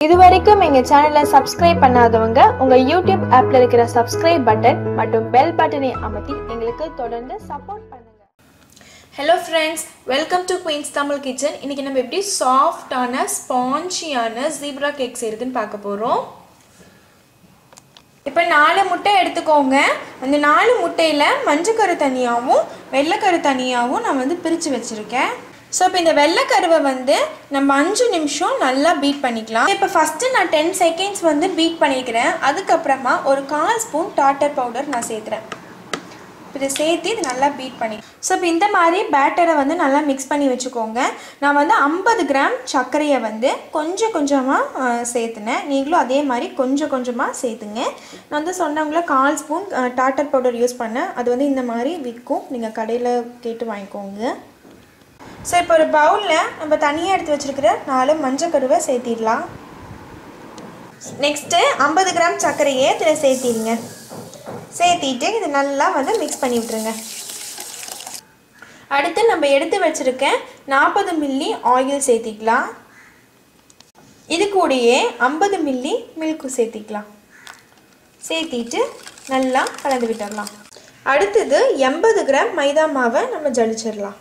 இது வரைக்கும் எங்க சேனலை சப்ஸ்கிரைப் பண்ணாதவங்க உங்க யூடியூப் ஆப்ல இருக்கிற சப்ஸ்கிரைப் பட்டன் மற்றும் பெல் பட்டனை அமர்த்தி எங்களுக்கு தொடர்ந்து சப்போர்ட் பண்ணுங்க hello friends welcome to Queens Tamil Kitchen இன்றைக்கி நம்ம எப்படி சாஃப்டான ஸ்பான்ச்சியான ஜீப்ரா கேக் செய்கிறதுன்னு பார்க்க போகிறோம் இப்போ நாலு முட்டை எடுத்துக்கோங்க அந்த நாலு முட்டையில் மஞ்சக்கரு தனியாகவும் வெள்ளைக்கரு தனியாகவும் நான் வந்து பிரித்து வச்சுருக்கேன் ஸோ இப்போ இந்த வெள்ளைக்கருவை வந்து நம்ம அஞ்சு நிமிஷம் நல்லா பீட் பண்ணிக்கலாம் இப்போ ஃபஸ்ட்டு நான் டென் செகண்ட்ஸ் வந்து பீட் பண்ணிக்கிறேன் அதுக்கப்புறமா ஒரு கால் ஸ்பூன் டாட்டர் பவுடர் நான் சேர்த்துறேன் இதை சேர்த்து இது நல்லா பீட் பண்ணி ஸோ இப்போ இந்த மாதிரி பேட்டரை வந்து நல்லா மிக்ஸ் பண்ணி வச்சுக்கோங்க நான் வந்து ஐம்பது கிராம் சர்க்கரையை வந்து கொஞ்சம் கொஞ்சமாக சேர்த்துனேன் நீங்களும் அதே மாதிரி கொஞ்சம் கொஞ்சமாக சேர்த்துங்க நான் வந்து சொன்னவங்கள கால் ஸ்பூன் டாட்டர் பவுடர் யூஸ் பண்ணேன் அது வந்து இந்த மாதிரி விற்கும் நீங்கள் கடையில் கேட்டு வாங்கிக்கோங்க ஸோ இப்போ ஒரு பவுலில் நம்ம தனியாக எடுத்து வச்சுருக்கிற நாலு மஞ்சள் கருவை சேர்த்திடலாம் நெக்ஸ்ட்டு ஐம்பது கிராம் சர்க்கரையை இதில் சேர்த்திடுங்க சேர்த்திட்டு இது நல்லா வந்து மிக்ஸ் பண்ணி விட்டுருங்க அடுத்து நம்ம எடுத்து வச்சுருக்க நாற்பது மில்லி ஆயில் சேர்த்திக்கலாம் இது கூடயே ஐம்பது மில்லி மில்க்கு சேர்த்திக்கலாம் சேர்த்திட்டு நல்லா கலந்து விட்டுடலாம் அடுத்தது எண்பது கிராம் மைதா மாவை நம்ம ஜலிச்சிடலாம்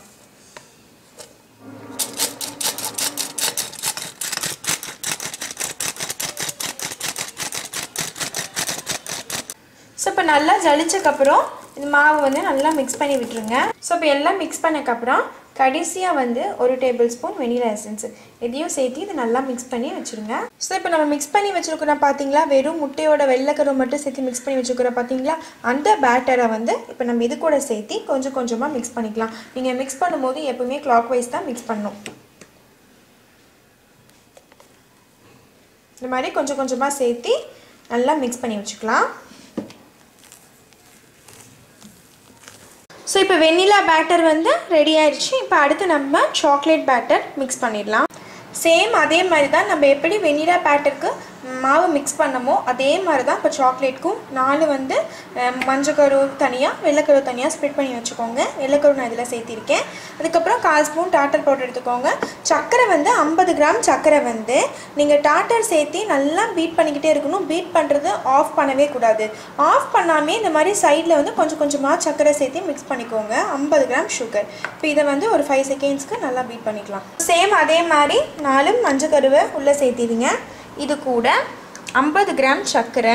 ஸோ இப்போ நல்லா ஜலிச்சக்கப்புறம் இந்த மாவு வந்து நல்லா மிக்ஸ் பண்ணி விட்டுருங்க ஸோ இப்போ எல்லாம் மிக்ஸ் பண்ணக்கப்புறம் கடைசியாக வந்து ஒரு டேபிள் ஸ்பூன் வெனிலா எசன்ஸ் இதையும் சேர்த்து இது நல்லா மிக்ஸ் பண்ணி வச்சுருங்க ஸோ இப்போ நம்ம மிக்ஸ் பண்ணி வச்சுருக்கிறோம் பார்த்தீங்களா வெறும் முட்டையோட வெள்ளைக்கருவை மட்டும் சேர்த்து மிக்ஸ் பண்ணி வச்சுருக்கிறோம் பார்த்தீங்களா அந்த பேட்டரை வந்து இப்போ நம்ம இது கூட சேர்த்து கொஞ்சம் கொஞ்சமாக மிக்ஸ் பண்ணிக்கலாம் நீங்கள் மிக்ஸ் பண்ணும்போது எப்பவுமே கிளாக் வைஸ் தான் மிக்ஸ் பண்ணணும் இந்த மாதிரி கொஞ்சம் கொஞ்சமாக சேர்த்து நல்லா மிக்ஸ் பண்ணி வச்சுக்கலாம் ஸோ இப்போ வெண்ணிலா பேட்டர் வந்து ரெடி ஆயிடுச்சு இப்போ அடுத்து நம்ம சாக்லேட் பேட்டர் மிக்ஸ் பண்ணிடலாம் சேம் அதே மாதிரி தான் நம்ம எப்படி வெண்ணிலா பேட்டருக்கு மாவு மிக்ஸ் பண்ணமோ அதே மாதிரி தான் இப்போ சாக்லேட்க்கும் நாலு வந்து மஞ்சக்கரு தனியாக வெள்ளைக்கரு தனியாக ஸ்ப்ரெட் பண்ணி வச்சுக்கோங்க வெள்ளைக்கரு நான் இதில் சேர்த்திருக்கேன் அதுக்கப்புறம் கால் ஸ்பூன் டாட்டர் பவுடர் எடுத்துக்கோங்க சர்க்கரை வந்து ஐம்பது கிராம் சர்க்கரை வந்து நீங்கள் டாட்டர் சேர்த்து நல்லா பீட் பண்ணிக்கிட்டே இருக்கணும் பீட் பண்ணுறது ஆஃப் பண்ணவே கூடாது ஆஃப் பண்ணாமே இந்த மாதிரி சைடில் வந்து கொஞ்சம் கொஞ்சமாக சர்க்கரை சேர்த்து மிக்ஸ் பண்ணிக்கோங்க ஐம்பது கிராம் சுகர் இப்போ இதை வந்து ஒரு ஃபைவ் செகண்ட்ஸ்க்கு நல்லா பீட் பண்ணிக்கலாம் சேம் அதே மாதிரி நாலு மஞ்சள் கருவை உள்ளே சேர்த்திடுங்க இது கூட ஐம்பது கிராம் சர்க்கரை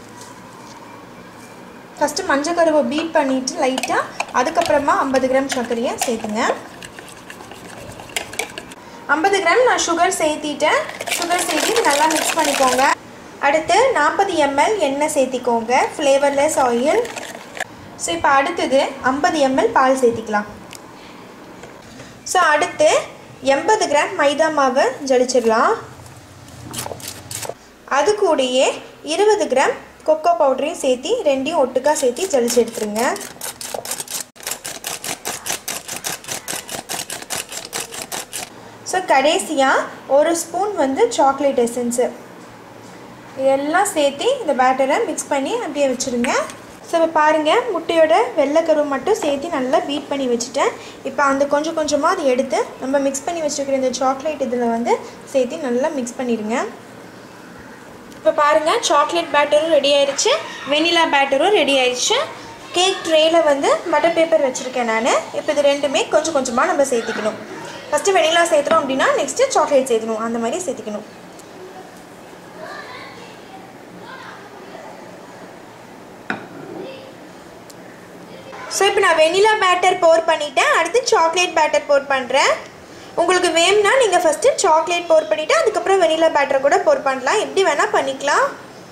ஃபஸ்ட்டு மஞ்சள் கருவை பீட் பண்ணிவிட்டு லைட்டாக அதுக்கப்புறமா ஐம்பது கிராம் சர்க்கரையை சேர்த்துங்க ஐம்பது கிராம் நான் சுகர் சேர்த்திட்டேன் சுகர் சேர்த்து நல்லா மிக்ஸ் பண்ணிக்கோங்க அடுத்து நாற்பது எம்எல் எண்ணெய் சேர்த்திக்கோங்க ஃப்ளேவர்லெஸ் ஆயில் ஸோ இப்போ அடுத்தது ஐம்பது எம்எல் பால் சேர்த்திக்கலாம் ஸோ அடுத்து எண்பது கிராம் மைதா மாவை ஜலிச்சிடலாம் அது கூடயே இருபது கிராம் கொக்கோ பவுடரையும் சேர்த்து ரெண்டையும் ஒட்டுக்கா சேர்த்து ஜலிச்சு எடுத்துருங்க ஸோ கடைசியாக ஒரு ஸ்பூன் வந்து சாக்லேட் எசன்ஸு இதெல்லாம் சேர்த்து இந்த பேட்டரை மிக்ஸ் பண்ணி அப்படியே வச்சுருங்க ஸோ இப்போ பாருங்கள் முட்டையோட வெள்ளைக்கரு மட்டும் சேர்த்து நல்லா பீட் பண்ணி வச்சுட்டேன் இப்போ அந்த கொஞ்சம் கொஞ்சமாக அதை எடுத்து நம்ம மிக்ஸ் பண்ணி வச்சுருக்கிற இந்த சாக்லேட் இதில் வந்து சேர்த்து நல்லா மிக்ஸ் பண்ணிடுங்க இப்போ பாருங்கள் சாக்லேட் பேட்டரும் ரெடி ஆயிடுச்சு வெனிலா பேட்டரும் ரெடி ஆயிடுச்சு கேக் ட்ரேயில் வந்து பட்டர் பேப்பர் வச்சுருக்கேன் நான் இப்போ இது ரெண்டுமே கொஞ்சம் கொஞ்சமாக நம்ம சேர்த்திக்கணும் ஃபஸ்ட்டு வெனிலா சேர்த்துறோம் அப்படின்னா நெக்ஸ்ட்டு சாக்லேட் சேர்த்துணும் அந்த மாதிரி சேர்த்திக்கணும் ஸோ இப்போ நான் வெனிலா பேட்டர் போர் பண்ணிவிட்டேன் அடுத்து சாக்லேட் பேட்டர் போர் பண்ணுறேன் உங்களுக்கு வேணும்னா நீங்கள் ஃபஸ்ட்டு சாக்லேட் போர் பண்ணிவிட்டு அதுக்கப்புறம் வெனிலா பேட்டர் கூட போர் பண்ணலாம் எப்படி வேணால் பண்ணிக்கலாம்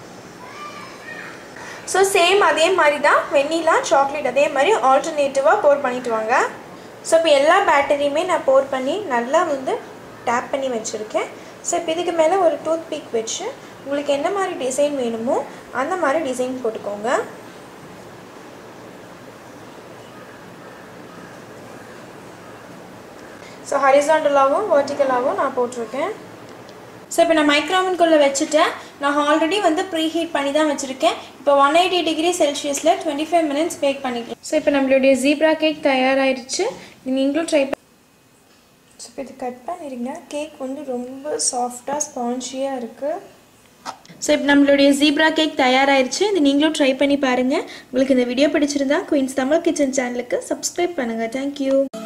ஸோ சேம் அதே மாதிரி தான் வெண்ணிலா சாக்லேட் அதே மாதிரி ஆல்டர்னேட்டிவாக போர் பண்ணிட்டு வாங்க ஸோ இப்போ எல்லா பேட்டரியுமே நான் போர் பண்ணி நல்லா வந்து டேப் பண்ணி வச்சுருக்கேன் ஸோ இப்போ இதுக்கு மேலே ஒரு டூத் பிக் வச்சு உங்களுக்கு என்ன மாதிரி டிசைன் வேணுமோ அந்த மாதிரி டிசைன் போட்டுக்கோங்க ஸோ ஹரிசாண்டலாகவும் வெர்டிக்கலாகவும் நான் போட்டிருக்கேன் ஸோ இப்போ நான் மைக்ரோவனுக்குள்ளே வச்சுட்டேன் நான் ஆல்ரெடி வந்து ப்ரீ ஹீட் பண்ணி தான் வச்சுருக்கேன் இப்போ ஒன் எயிட்டி டிகிரி செல்சியஸில் டுவெண்ட்டி ஃபைவ் மினிட்ஸ் பேக் பண்ணிக்கலாம் ஸோ இப்போ நம்மளுடைய ஜீப்ரா கேக் தயாராகிடுச்சு நீங்களும் ட்ரை ஸோ இது கட் பண்ணிடுங்க கேக் வந்து ரொம்ப சாஃப்டாக ஸ்பான்ஜியாக இருக்குது ஸோ இப்போ நம்மளுடைய ஜீப்ரா கேக் தயாராகிருச்சு இது நீங்களும் ட்ரை பண்ணி பாருங்கள் உங்களுக்கு இந்த வீடியோ பிடிச்சிருந்தா குயின்ஸ் தமிழ் கிச்சன் சேனலுக்கு சப்ஸ்கிரைப் பண்ணுங்கள் தேங்க்யூ